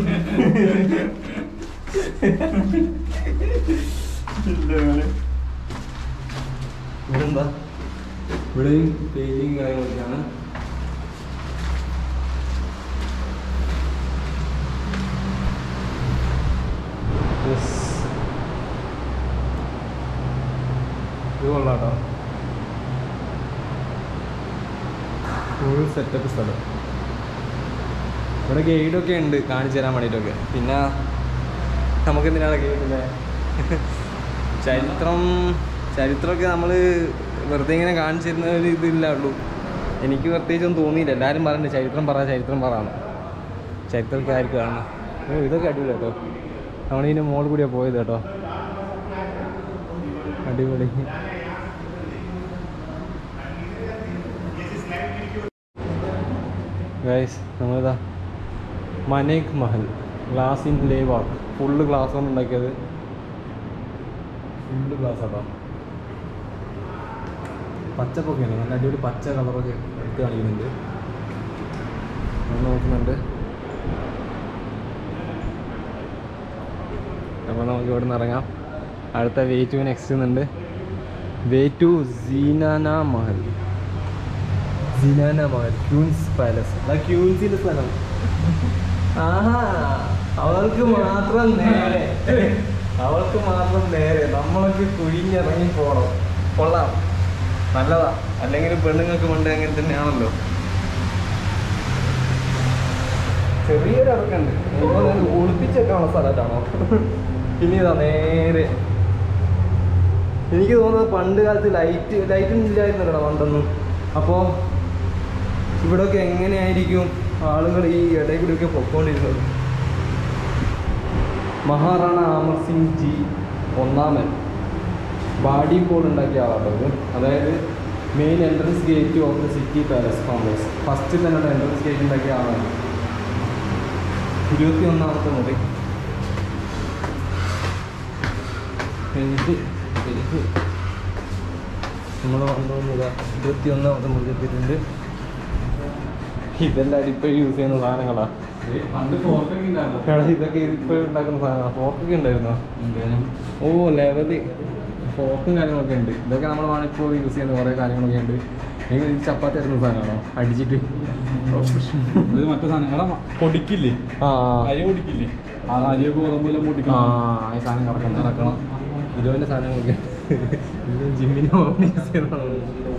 ഇവിടെ എന്താ ഇവിടെയും പെയിന്റിങ് കാര്യങ്ങളൊക്കെയാണ് Yes. ഇത് കൊള്ളാട്ടോ ഫുൾ സെറ്റപ്പ് സ്ഥലം ഇവിടെ ഗൈഡൊക്കെ ഉണ്ട് കാണിച്ചു തരാൻ വേണ്ടിയിട്ടൊക്കെ പിന്നെ നമുക്ക് എന്തിനാണ് ഗൈഡില്ലേ ചരിത്രം ചരിത്രമൊക്കെ നമ്മൾ വെറുതെ ഇങ്ങനെ കാണിച്ചു തരുന്ന ഒരു ഇതില്ല ഉള്ളൂ എനിക്ക് പ്രത്യേകിച്ചൊന്നും തോന്നിയില്ല എല്ലാവരും പറയുന്നുണ്ട് ചരിത്രം പറ ചരിത്രം പറയാന്ന് ചരിത്രമൊക്കെ ആയിരിക്കും കാണണം ഓ ഇതൊക്കെ അടിപൊളി കേട്ടോ നമ്മളിതിൻ്റെ മോളിൽ കൂടിയാണ് പോയത് കേട്ടോ അടിപൊളി ഗൈസ് നമ്മളിതാ Manek Mahal glass inlay work full glass കൊണ്ട് ഉണ്ടാക്കിയത് ഫുള്ള് ഗ്ലാസ് ആട്ടോ പച്ചപ്പൊക്കെയാണ് നല്ല അടിപൊളി പച്ച കളറൊക്കെ എടുത്ത് കാണിക്കുന്നുണ്ട് നമ്മൾ നോക്കുന്നുണ്ട് അപ്പോൾ നമുക്ക് ഇവിടെ നിന്ന് ഇറങ്ങാം അടുത്ത വേ ടു നെക്സ്റ്റ് ഉണ്ട് way to Zenana Mahal Zenana Mahal queens palace അതാ ക്യൂൻസിൻ്റെ സ്ഥലം ആഹാ അവൾക്ക് മാത്രം നേരെ അവൾക്ക് മാത്രം നേരെ നമ്മളൊക്കെ കുഴിഞ്ഞിറങ്ങി പോണം കൊള്ളാം നല്ലതാ അല്ലെങ്കിൽ പെണ്ണുങ്ങൾക്ക് പണ്ട് അങ്ങനെ തന്നെയാണല്ലോ ചെറിയൊരു ഇറക്കുണ്ട് ഒളിപ്പിച്ചേക്കാനുള്ള സ്ഥലത്താണോ പിന്നെ ഇതാ നേരെ എനിക്ക് തോന്നുന്നത് പണ്ട് കാലത്ത് ലൈറ്റ് ലൈറ്റ് ഇല്ലായിരുന്നല്ലോ പണ്ടൊന്നും അപ്പോൾ ഇവിടെയൊക്കെ എങ്ങനെയായിരിക്കും ആളുകൾ ഈ ഇടയിൽ കൂടിയൊക്കെ പൊക്കോണ്ടിരുന്നത് മഹാറാണ അമർ സിംഗ് ജി ഒന്നാമൻ ബാഡി പോൾ ഉണ്ടാക്കിയ ആളാട്ടോ ഇത് അതായത് main entrance gate of the city palace complex first തന്നെ എൻട്രൻസ് ഗേറ്റ് ഉണ്ടാക്കിയ ആളാണ് ഇരുപത്തി ഒന്നാമത്തെ മുറി എനിക്ക് എനിക്ക് നമ്മൾ കൊണ്ടുവന്നത് ഇരുപത്തി ഒന്നാമത്തെ മുറി എത്തിയിട്ടുണ്ട് ഇതെല്ലാം ഇപ്പോഴും യൂസ് ചെയ്യുന്ന സാധനങ്ങളാ പണ്ട് ഫോട്ടോക്കെ ഉണ്ടായിരുന്നു എടാ, ഇതൊക്കെ ഇപ്പോഴും ഉണ്ടാക്കുന്ന സാധനങ്ങളാണ് ഫോർക്കൊക്കെ ഉണ്ടായിരുന്നോ ഓ ലെവല് ഫോർക്കും കാര്യങ്ങളൊക്കെ ഉണ്ട് ഇതൊക്കെ നമ്മൾ ഇപ്പോൾ യൂസ് ചെയ്യുന്ന കുറേ കാര്യങ്ങളൊക്കെ ഉണ്ട് നിങ്ങൾ ഈ ചപ്പാത്തി ഇടുന്ന സാധനമാണോ അടിച്ചിട്ട് ഇത് മറ്റേ സാധനം എടാ പൊടിക്കില്ലേ ആ അരി പൊടിക്കില്ലേ ആ അരിയൊക്കെ ഗോതമ്പെല്ലാം ആ പൊടിക്കണം ഈ സാധനം കറക്കണം കറക്കണം ഇരുപതിൻ്റെ സാധനങ്ങളൊക്കെ ഇത് ജിമ്മിന് പോകാൻ യൂസ് ചെയ്യുന്നതാണ്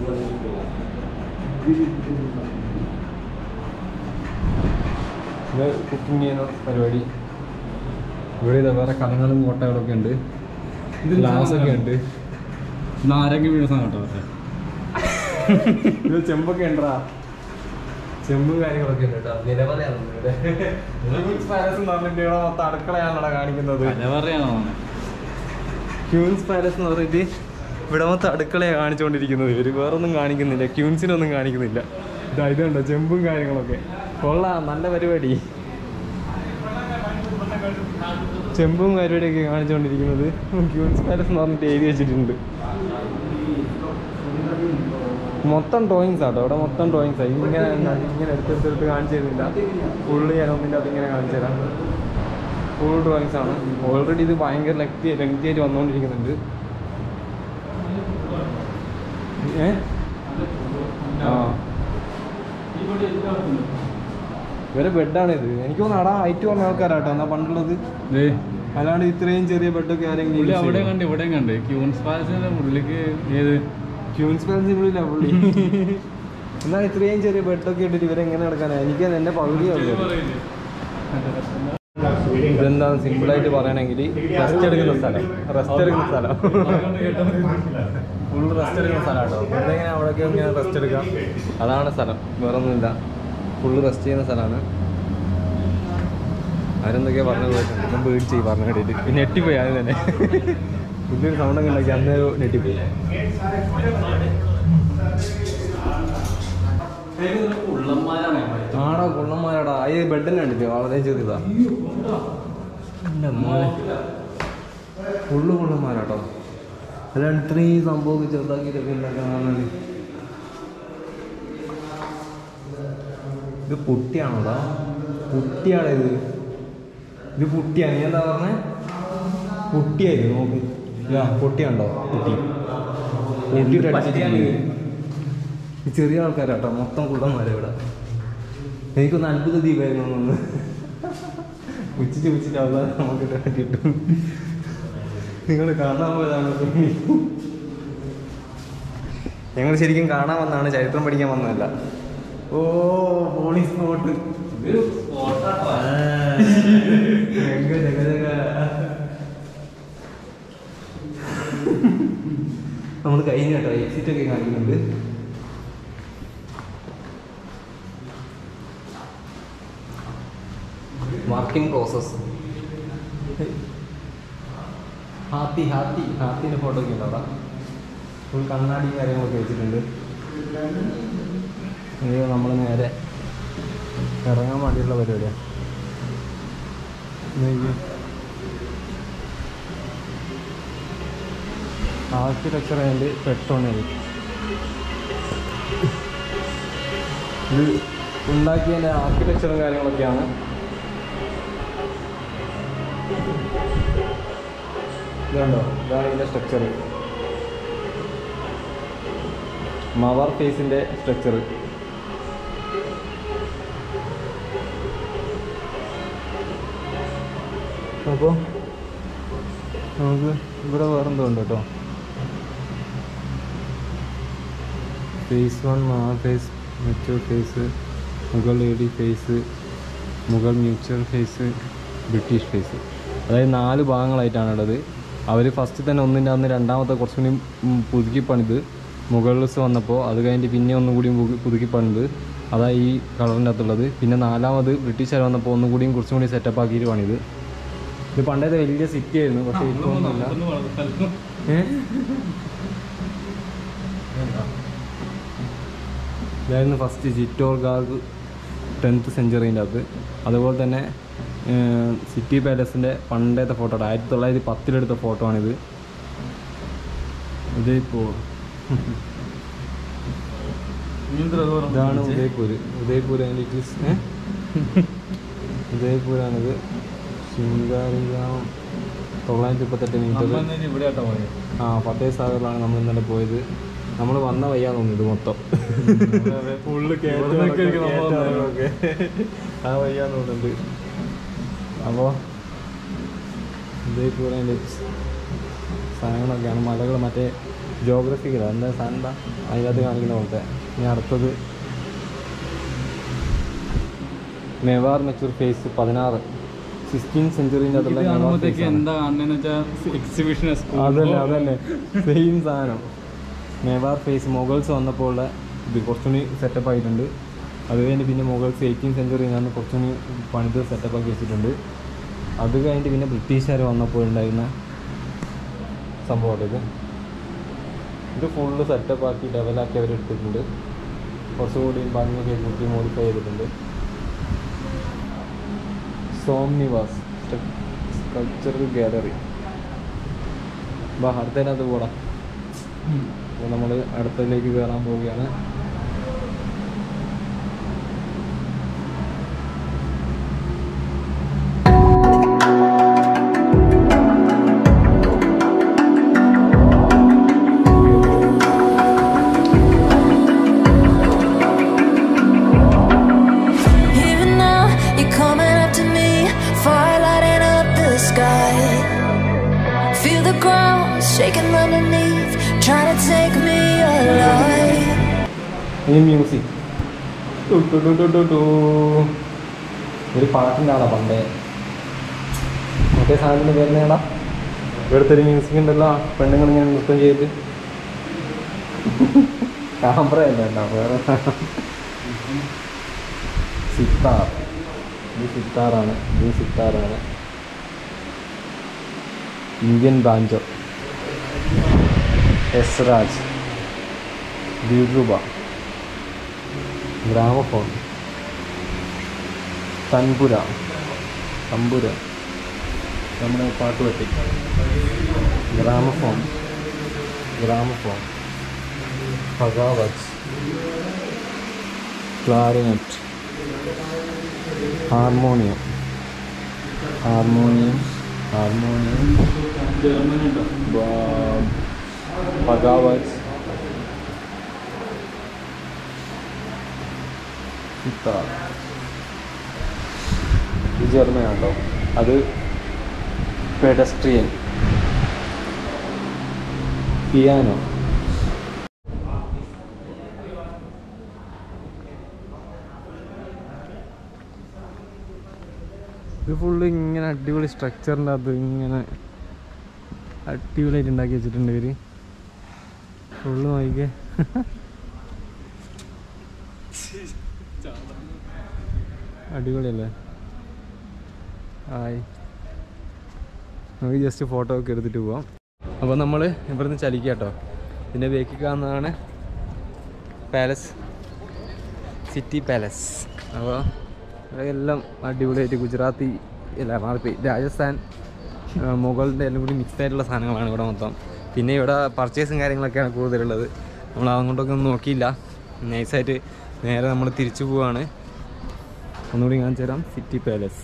ഇത് കുക്കിംഗ് ചെയ്യുന്ന പരിപാടി ഇവിടെ ഇതാ വേറെ കലങ്ങളും കോട്ടകളൊക്കെ ഉണ്ട് ഇത് ഗ്ലാസ് ഒക്കെ ഉണ്ട് നാരങ്ങ വീണ സാധനം കേട്ടോ പക്ഷേ ഇത് ചെമ്പൊക്കെ ഉണ്ടടാ ചെമ്പും കാര്യങ്ങളൊക്കെ ഉണ്ട് കേട്ടോ നിലവറയാണ് ഇവിടെ ക്യൂൻസ് പാലസ് എന്ന് പറഞ്ഞിട്ട് ഇവിടെ മൊത്തം അടുക്കളയാണല്ലോ കാണിക്കുന്നത് അല്ല പറയാണോ ക്യൂൻസ് പാലസ് എന്ന് പറഞ്ഞിട്ട് ഇവിടെ മൊത്തം അടുക്കളയാണ് കാണിച്ചുകൊണ്ടിരിക്കുന്നത് ഇവർ വേറൊന്നും കാണിക്കുന്നില്ല ക്യൂൻസിനൊന്നും കാണിക്കുന്നില്ല ഇതാ ഇതുണ്ടോ ചെമ്പും കാര്യങ്ങളൊക്കെ കൊള്ളാം നല്ല പരിപാടി ചെമ്പും പരിപാടിയൊക്കെ കാണിച്ചുകൊണ്ടിരിക്കുന്നത് ക്യൂൻസ് പാലസ് എന്ന് പറഞ്ഞിട്ട് എഴുതി വെച്ചിട്ടുണ്ട് മൊത്തം ഡ്രോയിങ്സ് ആട്ടോ ഇവിടെ മൊത്തം ഡ്രോയിങ്സ് ആണ് ഇങ്ങനെ ഇങ്ങനെ എടുത്തെടുത്തെടുത്ത് കാണിച്ചു തരുന്നില്ല ഫുള്ള് ഞാൻ ഒന്നിൻ്റെ അത് ഇങ്ങനെ കാണിച്ചു തരാം ഫുൾ ഡ്രോയിങ്സ് ആണ് ഓൾറെഡി ഇത് ഭയങ്കര ലെങ്തി ലെങ്തി ആയിട്ട് വന്നുകൊണ്ടിരിക്കുന്നുണ്ട് ഏ ആ ഇവരെ ബെഡാണ് ഇത് എനിക്ക് തോന്നുന്നു അവിടെ ഹൈറ്റ് കുറഞ്ഞ ആൾക്കാരാട്ടോ എന്നാ പണ്ടുള്ളത് അല്ലാണ്ട് ഇത്രയും ചെറിയ ബെഡൊക്കെ ആരെങ്കിലും പുള്ളി use അവിടെ ചെയ്യോ? കണ്ട് ഇവിടെയും കണ്ട് ക്യൂൻസ് പാലസിന്റെ ഉള്ളിലേക്ക് ഏത് ക്യൂൻസ് പാലസ് ഇവിടെ പുള്ളി എന്നാൽ ഇത്രയും ചെറിയ ബെഡൊക്കെ ഇട്ടിട്ട് ഇവരെങ്ങനെ നടക്കാനാ എനിക്ക് എന്റെ പകുതിയുള്ളൂ ഇതെന്താണ് സിമ്പിളായിട്ട് പറയണമെങ്കിൽ റെസ്റ്റ് എടുക്കുന്ന സ്ഥലം റെസ്റ്റ് എടുക്കുന്ന സ്ഥലം ഫുൾ റെസ്റ്റ് എടുക്കുന്ന സ്ഥലം കേട്ടോ വെറുതെ ഇങ്ങനെ അവിടെയൊക്കെ ഇങ്ങനെ റെസ്റ്റ് എടുക്കാം അതാണ് സ്ഥലം വേറെ ഒന്നുമില്ല ഫുള്ള് റെസ്റ്റ് ചെയ്യുന്ന സ്ഥലമാണ് ആരെന്തൊക്കെയാ പറഞ്ഞു പോയിട്ടുണ്ട് ഇപ്പം പേടിച്ച് പറഞ്ഞു കേട്ടിട്ട് പിന്നെ ഞെട്ടിപ്പോയി അത് തന്നെ വലിയൊരു സൗണ്ടൊക്കെ ഉണ്ടാക്കി അന്നേരം ഞെട്ടിപ്പോയി ആടാ കുള്ളന്മാരാടാ ഈ ബെഡ് തന്നെ കണ്ടില്ലേ വളരെ ചെറുതാ എൻ്റെ മോനെ ഫുള്ള് കുള്ളന്മാരാട്ടോ അല്ലാണ്ട് ഇത്രയും സംഭവം ചെറുതാക്കിയിട്ടൊക്കെ ഉണ്ടാക്കാന്നാണ് ഇത് പുട്ടിയാണോടാ പുട്ടിയാണോ ഇത് ഇത് പുട്ടിയാണ് നീ എന്താ പറഞ്ഞേ പുട്ടിയായിരുന്നു നോക്ക് ഇതാ പൊട്ടിയാണ്ടോ പുട്ടി പൊട്ടിയിട്ട് അടിച്ചിട്ടുണ്ട് ഈ ചെറിയ ആൾക്കാരാട്ടോ മൊത്തം കുള്ളന്മാരാ ഇവിടെ എനിക്കൊന്ന് അത്ഭുത ദീപായിരുന്നു ഒന്ന് ഉച്ചിച്ച് ഉച്ചിച്ച് അവസാനം നമുക്ക് കിട്ടും നിങ്ങൾ കാണാൻ പോയതാണ് ഞങ്ങൾ ശരിക്കും കാണാൻ വന്നതാണ് ചരിത്രം പഠിക്കാൻ വന്നതല്ല ഓ പോളി സ്പോട്ട് നമ്മൾ കഴിഞ്ഞ കേട്ടോ എക്സിറ്റ് ഒക്കെ കാണിക്കുന്നുണ്ട് വർക്കിംഗ് പ്രോസസ് ഹാത്തി ഹാത്തി ഹാത്തിൻ്റെ ഫോട്ടോ ഒക്കെ ഉണ്ട് അവിടെ ഫുൾ കണ്ണാടി കാര്യങ്ങളൊക്കെ വെച്ചിട്ടുണ്ട് ഇത് നമ്മൾ നേരെ ഇറങ്ങാൻ വേണ്ടിയുള്ള പരിപാടിയാണ് ആർക്കിടെക്ചർ ആൻഡ് പെട്രോണിയൽ ഇത് ഉണ്ടാക്കിയതിൻ്റെ ആർക്കിടെക്ചറും കാര്യങ്ങളൊക്കെയാണ് ഇതുണ്ടോ ഇതാണ് ഇതിൻ്റെ സ്ട്രക്ചർ മവർ ഫേസിൻ്റെ സ്ട്രക്ചർ അപ്പോൾ നമുക്ക് ഇവിടെ വേറെന്തോ ഉണ്ട് കേട്ടോ phase one Mewar phase mature phase Mughal lady phase Mughal mutual phase British phase അതായത് നാല് ഭാഗങ്ങളായിട്ടാണ് ഉള്ളത് അവർ ഫസ്റ്റ് തന്നെ ഒന്നിൻ്റെ അന്ന് രണ്ടാമത്തെ കുറച്ചും കൂടി ഉം, പുതുക്കി പണിത് മുഗൾസ് വന്നപ്പോൾ അത് കഴിഞ്ഞിട്ട് പിന്നെ ഒന്നും കൂടിയും പുതു- പുതുക്കി പണിത് അതാ ഈ കളറിൻ്റെ അകത്തുള്ളത് പിന്നെ നാലാമത് ബ്രിട്ടീഷുകാർ വന്നപ്പോൾ ഒന്നും കൂടിയും കുറച്ചും കൂടി സെറ്റപ്പ് ആക്കിയിട്ട് പണിത് ഇത് പണ്ടത്തെ വലിയ സിറ്റി ആയിരുന്നു പക്ഷേ ഇപ്പോൾ ഒന്നുമില്ല ഏ? ഇതായിരുന്നു ഫസ്റ്റ് ചിറ്റോർ ഗാർഗ് ടെൻത്ത് സെഞ്ചുറീൻ്റെ അകത്ത് അതുപോലെ തന്നെ സിറ്റി പാലസിൻ്റെ പണ്ടത്തെ ഫോട്ടോ ആയിരത്തി തൊള്ളായിരത്തി പത്തിലെടുത്ത ഫോട്ടോ ആണിത് ഉദയ്പൂർ ഇതാണ് ഉദയ്പൂർ ഉദയ്പൂർ അതിൻ്റെ ഇറ്റ് ഈസ് ഏ? ഉദയ്പൂരാണിത് ശിങ്കാരിഗ്രാം തൊള്ളായിരത്തി മുപ്പത്തെട്ട് മീറ്റർ ഇവിടെ ആട്ടോ പോയത് ആ ഫത്തേ സാഗറിലാണ് നമ്മൾ ഇന്നലെ പോയത് നമ്മൾ വന്ന വയ്യാ തോന്നുന്നു ഇത് മൊത്തം ഫുള്ള് ഇവിടുന്നൊക്കെ ആയിരിക്കും നമ്മൾ വന്നത്. ആ വയ്യാ തോന്നുന്നുണ്ട് അപ്പോൾ ഉദയ്പൂരിൻ്റെ സാധനങ്ങളൊക്കെയാണ് മലകൾ മറ്റേ ജോഗ്രഫിക്കല എന്താ സാധനം എന്താ അതിനകത്ത് കാണിക്കുന്ന പോലത്തെ ഇനി അടുത്തത് മെവാർ മെച്ചൂർ ഫേസ് പതിനാറ് സിക്സ്റ്റീൻ സെഞ്ചുറീൻ്റെ ഇത് കാണുമ്പോഴത്തേക്ക് എന്താ കാണുന്നതെന്ന് വെച്ചാൽ എക്സിബിഷൻ അതന്നെ അതന്നെ സെയിം സാധനം മേവാർ ഫേസ് മുഗൾസ് വന്നപ്പോൾ ഉള്ള ഇത് കുറച്ചുകൂടി സെറ്റപ്പ് ആയിട്ടുണ്ട് അത് കഴിഞ്ഞ് പിന്നെ മുഗൾസ് എയ്റ്റീൻ സെഞ്ചുറിയിലാണ് കുറച്ചുകൂടി പണിത് സെറ്റപ്പ് ആക്കി വെച്ചിട്ടുണ്ട് അത് കഴിഞ്ഞിട്ട് പിന്നെ ബ്രിട്ടീഷുകാർ വന്നപ്പോൾ ഉണ്ടായിരുന്ന സംഭവമാണ് ഇത് ഇത് ഫുള്ള് സെറ്റപ്പ് ആക്കി ഡെവലാക്കി അവർ എടുത്തിട്ടുണ്ട് കുറച്ചുകൂടി ഭംഗിയൊക്കെ കൂട്ടി മോഡിഫൈ ചെയ്തിട്ടുണ്ട് സോംനിവാസ് സ്കൾച്ചറൽ ഗാലറി ബാ അടുത്തതിനകത്ത് പോടാം അപ്പോൾ നമ്മൾ അടുത്തതിലേക്ക് കയറാൻ പോവുകയാണ് Even now, you're coming up to me, fire lighting up the sky. Feel the ground shaking underneath, trying to take me alive. ഇനി മ്യൂസിക് ടു ടു ടു ടു ടു ടു. ഒരു പാട്ടിൻ്റെ ആളാ പണ്ടേ മറ്റേ സാധനത്തിന് പേരുന്നേടാ ഇവിടുത്തെ ഒരു മ്യൂസിക് ഉണ്ടല്ലോ പെണ്ണുങ്ങൾ ഇങ്ങനെ നൃത്തം ചെയ്ത് ക്യാമറ അല്ല കേട്ടോ വേറെ സിത്താർ ഇത് സിത്താറാണ് ഇത് സിത്താറാണ് Indian banjo esraj dilruba gramophone tanpura tambura നമ്മുടെ പാട്ടുപെട്ടി gramophone gramophone pakhawaj clarinet harmonium harmonium harmonium Germany ഉണ്ടോ പഗാവച്ച് സിത്താർ ഇത് ജർമ്മനാണല്ലോ അത് പെഡസ്ട്രിയൻ പിയാനോ ഇത് ഫുള്ള് ഇങ്ങനെ അടിപൊളി സ്ട്രക്ചറിൻ്റെ അത് ഇങ്ങനെ അടിപൊളിയായിട്ട് ഉണ്ടാക്കി വെച്ചിട്ടുണ്ട് ഇവര് ഫുള്ള് നോക്കിക്കേ അടിപൊളിയല്ലേ ഹായ് നമുക്ക് ജസ്റ്റ് ഫോട്ടോ ഒക്കെ എടുത്തിട്ട് പോവാം അപ്പോൾ നമ്മൾ ഇവിടുന്ന് ചലിക്കുക കേട്ടോ ഇതിൻ്റെ ബേക്കിൽ കാണുന്നതാണ് പാലസ് സിറ്റി പാലസ് അപ്പോൾ എല്ലാം അടിപൊളിയായിട്ട് ഗുജറാത്തി അല്ല മാറിപ്പോയി രാജസ്ഥാൻ ആ, മുഗളിൻ്റെ എല്ലാം കൂടി മിക്സ് ആയിട്ടുള്ള സാധനങ്ങളാണ് ഇവിടെ മൊത്തം പിന്നെ ഇവിടെ പർച്ചേസും കാര്യങ്ങളൊക്കെയാണ് കൂടുതലുള്ളത് നമ്മൾ അങ്ങോട്ടൊക്കെ ഒന്നും നോക്കിയില്ല നൈസായിട്ട് നേരെ നമ്മൾ തിരിച്ചു പോവാണ് ഒന്നുകൂടി കാണിച്ചു തരാം സിറ്റി പാലസ്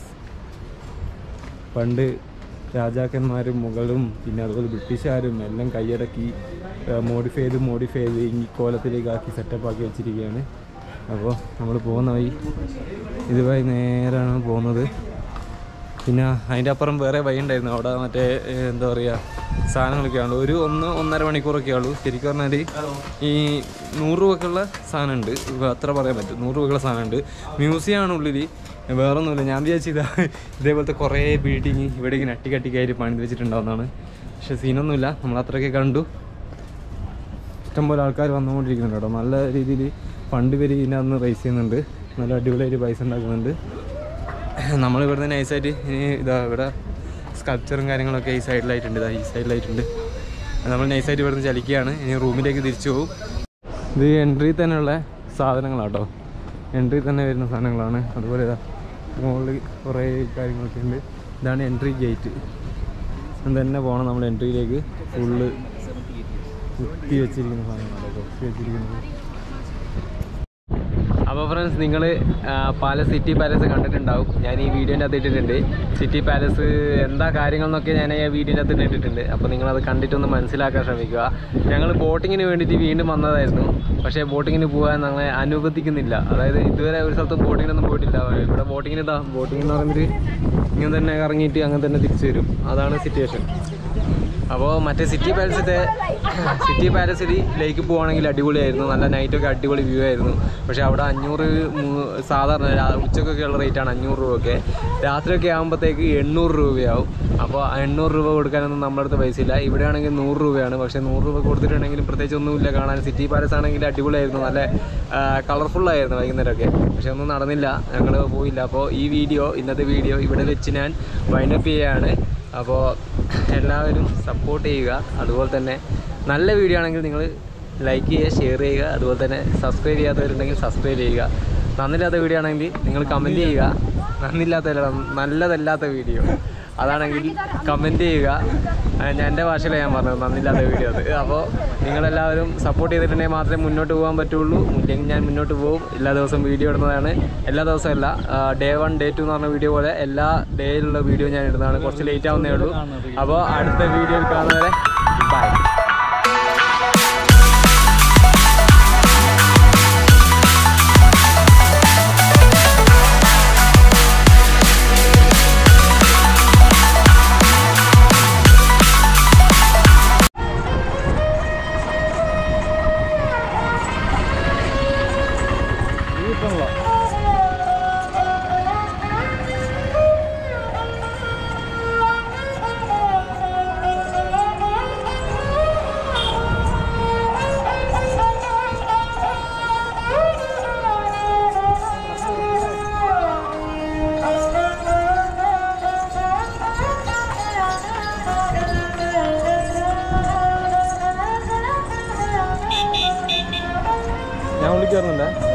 പണ്ട് രാജാക്കന്മാരും മുഗളും പിന്നെ അതുപോലെ ബ്രിട്ടീഷുകാരും എല്ലാം കൈയടക്കി മോഡിഫൈ ചെയ്ത് മോഡിഫൈ ചെയ്ത് ഈ കോലത്തിലേക്ക് ആക്കി സെറ്റപ്പ് ആക്കി വെച്ചിരിക്കുകയാണ് അപ്പോൾ നമ്മൾ പോകുന്ന വഴി ഇതുവഴി നേരാണ് പോകുന്നത് പിന്നെ അതിൻ്റെ അപ്പുറം വേറെ വഴി ഉണ്ടായിരുന്നു അവിടെ മറ്റേ ഏഹ്, എന്താ പറയുക സാധനങ്ങളൊക്കെ ഉള്ളൂ ഒരു ഒന്ന് ഒന്നര മണിക്കൂറൊക്കെ ഉള്ളൂ ശരിക്കും പറഞ്ഞാൽ ഈ നൂറ് രൂപക്കുള്ള സാധനമുണ്ട് ഇപ്പൊ അത്ര പറയാൻ പറ്റും നൂറ് രൂപക്കുള്ള സാധനമുണ്ട് മ്യൂസിയമാണ് ഉള്ളിൽ വേറെ ഒന്നുമില്ല ഞാൻ വിചാരിച്ചു ഇതാ ഇതേപോലത്തെ കുറേ ബിൽഡിങ് ഇവിടെ ഇങ്ങനെ അട്ടിക്കട്ടിക്കായിട്ട് പണിത് വെച്ചിട്ടുണ്ടാവുന്നതാണ് പക്ഷെ സീനൊന്നുമില്ല നമ്മൾ അത്രയൊക്കെ കണ്ടു ഇഷ്ടംപോലെ ആൾക്കാർ വന്നുകൊണ്ടിരിക്കുന്നുണ്ട് കേട്ടോ നല്ല രീതിയിൽ ഫണ്ട് വരെ ഇതിനകത്ത് റേസ് ചെയ്യുന്നുണ്ട് നല്ല അടിപൊളിയായിട്ട് പൈസ ഉണ്ടാക്കുന്നുണ്ട് നമ്മളിവിടുന്ന് നൈസായിട്ട് ഇനി ഇതാ ഇവിടെ സ്കൾപ്ചറും കാര്യങ്ങളൊക്കെ ഈ സൈഡിലായിട്ടുണ്ട് ഇതാ ഈ സൈഡിലായിട്ടുണ്ട് നമ്മൾ നൈസായിട്ട് ഇവിടുന്ന് ചലിക്കുകയാണ് ഇനി റൂമിലേക്ക് തിരിച്ചു പോകും ഇത് എൻട്രി തന്നെയുള്ള സാധനങ്ങളാട്ടോ എൻട്രി തന്നെ വരുന്ന സാധനങ്ങളാണ് അതുപോലെ ഇതാ മുകളിൽ കുറേ കാര്യങ്ങളൊക്കെ ഉണ്ട് ഇതാണ് എൻട്രി ഗേറ്റ് തന്നെ പോകണം നമ്മൾ എൻട്രിയിലേക്ക് ഫുള്ള് കുത്തി വെച്ചിരിക്കുന്ന സാധനങ്ങളാണ് കുത്തി വെച്ചിരിക്കുന്നത് അപ്പോൾ ഫ്രണ്ട്സ് നിങ്ങൾ പാലസ് സിറ്റി പാലസ് കണ്ടിട്ടുണ്ടാവും ഞാൻ ഈ വീഡിയോൻ്റെ അകത്ത് ഇട്ടിട്ടുണ്ട് സിറ്റി പാലസ് എന്താ കാര്യങ്ങൾ എന്നൊക്കെ ഞാൻ ഈ വീഡിയോൻ്റെ അകത്ത് ഇട്ടിട്ടുണ്ട് അപ്പോൾ നിങ്ങളത് കണ്ടിട്ടൊന്ന് മനസ്സിലാക്കാൻ ശ്രമിക്കുക ഞങ്ങൾ ബോട്ടിങ്ങിന് വേണ്ടിയിട്ട് വീണ്ടും വന്നതായിരുന്നു പക്ഷേ ബോട്ടിങ്ങിന് പോകാൻ ഞങ്ങളെ അനുവദിക്കുന്നില്ല അതായത് ഇതുവരെ ഒരു സ്ഥലത്തും ബോട്ടിങ്ങിനൊന്നും പോയിട്ടില്ല ഇവിടെ ബോട്ടിങ്ങിന് ഇതാ ബോട്ടിംഗ് എന്ന് പറഞ്ഞിട്ട് ഇങ്ങനെ തന്നെ ഇറങ്ങിയിട്ട് അങ്ങനെ തന്നെ തിരിച്ചു വരും അതാണ് സിറ്റുവേഷൻ അപ്പോൾ മറ്റേ സിറ്റി പാലസത്തെ സിറ്റി പാലസിൽ ലേക്ക് പോവുകയാണെങ്കിൽ അടിപൊളിയായിരുന്നു നല്ല നൈറ്റൊക്കെ അടിപൊളി വ്യൂ ആയിരുന്നു പക്ഷേ അവിടെ അഞ്ഞൂറ് മൂ- സാധാരണ രാ- ഉച്ചക്കൊക്കെ ഉള്ള റേറ്റാണ് അഞ്ഞൂറ് രൂപയൊക്കെ രാത്രിയൊക്കെ ആകുമ്പോഴത്തേക്ക് എണ്ണൂറ് രൂപയാവും അപ്പോൾ ആ എണ്ണൂറ് രൂപ കൊടുക്കാനൊന്നും നമ്മുടെ അടുത്ത് പൈസ ഇല്ല ഇവിടെ ആണെങ്കിൽ നൂറ് രൂപയാണ് പക്ഷേ നൂറ് രൂപ കൊടുത്തിട്ടുണ്ടെങ്കിലും പ്രത്യേകിച്ച് ഒന്നുമില്ല കാണാൻ സിറ്റി പാലസ് ആണെങ്കിൽ അടിപൊളിയായിരുന്നു നല്ല കളർഫുള്ളായിരുന്നു വൈകുന്നേരമൊക്കെ പക്ഷെ ഒന്നും നടന്നില്ല ഞങ്ങൾ പോയില്ല അപ്പോൾ ഈ വീഡിയോ ഇന്നത്തെ വീഡിയോ ഇവിടെ വെച്ച് ഞാൻ വൈൻഡപ്പ് ചെയ്യുകയാണ് അപ്പോൾ എല്ലാവരും സപ്പോർട്ട് ചെയ്യുക അതുപോലെ തന്നെ നല്ല വീഡിയോ ആണെങ്കിൽ നിങ്ങൾ ലൈക്ക് ചെയ്യുക ഷെയർ ചെയ്യുക അതുപോലെ തന്നെ സബ്സ്ക്രൈബ് ചെയ്യാത്തവരുണ്ടെങ്കിൽ സബ്സ്ക്രൈബ് ചെയ്യുക നന്നില്ലാത്ത വീഡിയോ ആണെങ്കിൽ നിങ്ങൾ കമൻറ്റ് ചെയ്യുക നന്നില്ലാത്ത നല്ലതല്ലാത്ത വീഡിയോ അതാണെങ്കിൽ കമൻറ്റ് ചെയ്യുക ആ, ഞാൻ എൻ്റെ ഭാഷയിലാണ് ഞാൻ പറഞ്ഞത് നന്നില്ലാത്ത വീഡിയോ അത് അപ്പോൾ നിങ്ങളെല്ലാവരും സപ്പോർട്ട് ചെയ്തിട്ടുണ്ടെങ്കിൽ മാത്രമേ മുന്നോട്ട് പോകാൻ പറ്റുള്ളൂ ഇല്ലെങ്കിൽ ഞാൻ മുന്നോട്ട് പോകും എല്ലാ ദിവസവും വീഡിയോ ഇടുന്നതാണ് എല്ലാ ദിവസവും അല്ല ഡേ വൺ ഡേ ടു എന്ന് പറഞ്ഞ വീഡിയോ പോലെ എല്ലാ ഡേയിലുള്ള വീഡിയോ ഞാൻ ഇടുന്നതാണ് കുറച്ച് ലേറ്റ് ആവുന്നേ ഉള്ളൂ അപ്പോൾ അടുത്ത വീഡിയോയിൽ കാണുന്നവരെ ബൈ സെറ്റാണല്ലോ ഞാൻ വിളിക്കാറുണ്ടേ